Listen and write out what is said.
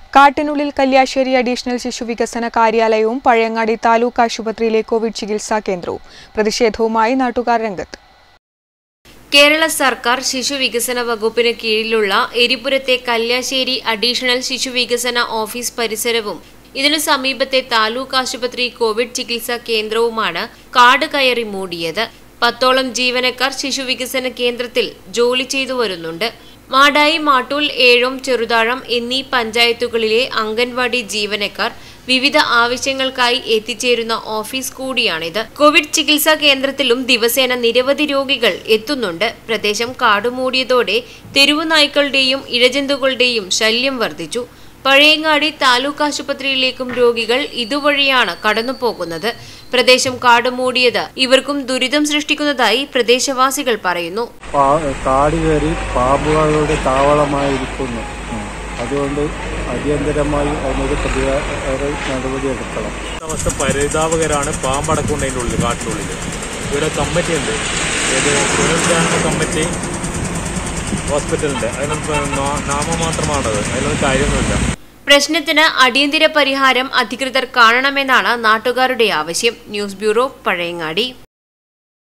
കാട്ടിനുള്ളിൽ Kalliasseri additional ശിശു വികസന കാര്യാലയവും പഴയങ്ങാടി താലൂക്ക് ആശുപത്രിയിലെ കോവിഡ് ചികിത്സാ കേന്ദ്രവും പ്രതിഷേധവുമായി നാട്ടുകാർ രംഗത്ത് കേരള സർക്കാർ ശിശു വികസന വകുപ്പിന് കീഴിലുള്ള എരിപുരത്തെ കല്യാശ്ശേരി അഡീഷണൽ ശിശു വികസന ഓഫീസ് പരിസരവും ഇതിനു സമീപത്തെ താലൂക്ക് ആശുപത്രി കോവിഡ് ചികിത്സാ കേന്ദ്രവുമാണ് കാട് കയറി മൂടിയത് പത്തോളം ജീവനക്കാർ ശിശു വികസന കേന്ദ്രത്തിൽ ജോലി ചെയ്തു വരുന്നുണ്ട് മാടായി മാട്ടൂൽ ഏഴോം ചെറുതാഴം എന്നീ പഞ്ചായത്തുകളിലെ അംഗൻവാടി ജീവനക്കാർ വിവിധ ആവശ്യങ്ങൾക്കായി എത്തിച്ചേരുന്ന ഓഫീസ് കൂടിയാണിത് കോവിഡ് ചികിത്സാ കേന്ദ്രത്തിലും ദിവസേന നിരവധി രോഗികൾ എത്തുന്നുണ്ട് പ്രദേശം കാടുമൂടിയതോടെ തെരുവു നായ്ക്കളുടെയും ഇഴജന്തുക്കളുടെയും ശല്യം വർദ്ധിച്ചു പഴയങ്ങാടി താലൂക്ക് ആശുപത്രിയിലേക്കും രോഗികൾ ഇതുവഴിയാണ് കടന്നുപോകുന്നത് പ്രദേശം കാടുമൂടിയത് ഇവർക്കും ദുരിതം സൃഷ്ടിക്കുന്നതായി പ്രദേശവാസികൾ പറയുന്നു പാ- കാട് കയറി പാമ്പുകളുടെ താവളമായിരിക്കുന്നു അതുകൊണ്ട് അടിയന്തരമായി അതിനൊരു പ്രതികാര നടപടി എടുക്കണം അവസ്ഥ പരിതാപകരാണ് പാമ്പടക്കുന്നതിൻ്റെ ഉള്ളിൽ കാട്ടിനുള്ളിൽ ഇവിടെ കമ്മിറ്റി ഉണ്ട് ഇത് പുനരുദ്ധാരണ കമ്മിറ്റി ഹോസ്പിറ്റലുണ്ട് അതിനൊന്നും നാ- നാമമാത്രമാണത് അതിലൊന്നും കാര്യമൊന്നുമില്ല പ്രശ്നത്തിന് അടിയന്തര പരിഹാരം അധികൃതർ കാണണമെന്നാണ് നാട്ടുകാരുടെ ആവശ്യം ന്യൂസ് ബ്യൂറോ പഴയങ്ങാടി